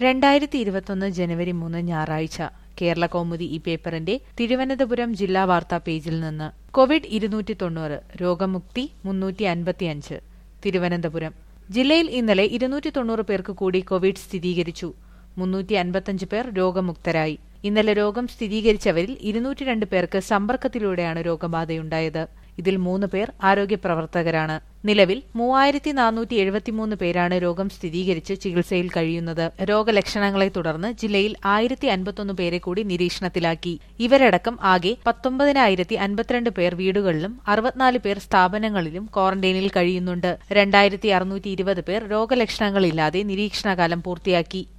രണ്ടായിരത്തി ഇരുപത്തൊന്ന് ജനുവരി മൂന്ന് ഞായറാഴ്ച കേരള കൗമുദി ഈ പേപ്പറിന്റെ തിരുവനന്തപുരം ജില്ലാ വാർത്താ പേജിൽ നിന്ന് കോവിഡ് ഇരുന്നൂറ്റി തൊണ്ണൂറ് രോഗമുക്തി മുന്നൂറ്റി അൻപത്തിയഞ്ച് തിരുവനന്തപുരം ജില്ലയിൽ ഇന്നലെ ഇരുന്നൂറ്റി തൊണ്ണൂറ് പേർക്ക് കൂടി കോവിഡ് സ്ഥിരീകരിച്ചു മുന്നൂറ്റി അൻപത്തഞ്ച് പേർ രോഗമുക്തരായി ഇന്നലെ രോഗം സ്ഥിരീകരിച്ചവരിൽ ഇരുന്നൂറ്റി രണ്ട് പേർക്ക് സമ്പർക്കത്തിലൂടെയാണ് രോഗബാധയുണ്ടായത് ഇതിൽ മൂന്ന് പേർ ആരോഗ്യപ്രവർത്തകരാണ് നിലവിൽ മൂവായിരത്തി നാനൂറ്റി എഴുപത്തിമൂന്ന് പേരാണ് രോഗം സ്ഥിരീകരിച്ച് ചികിത്സയിൽ കഴിയുന്നത് രോഗലക്ഷണങ്ങളെ തുടർന്ന് ജില്ലയിൽ ആയിരത്തി അൻപത്തൊന്ന് പേരെ കൂടി നിരീക്ഷണത്തിലാക്കി ഇവരടക്കം ആകെ പത്തൊമ്പതിനായിരത്തി അൻപത്തിരണ്ട് പേർ വീടുകളിലും അറുപത്തിനാല് പേർ സ്ഥാപനങ്ങളിലും ക്വാറന്റൈനിൽ കഴിയുന്നുണ്ട് രണ്ടായിരത്തി അറുന്നൂറ്റി ഇരുപത് പേർ രോഗലക്ഷണങ്ങളില്ലാതെ നിരീക്ഷണകാലം പൂർത്തിയാക്കി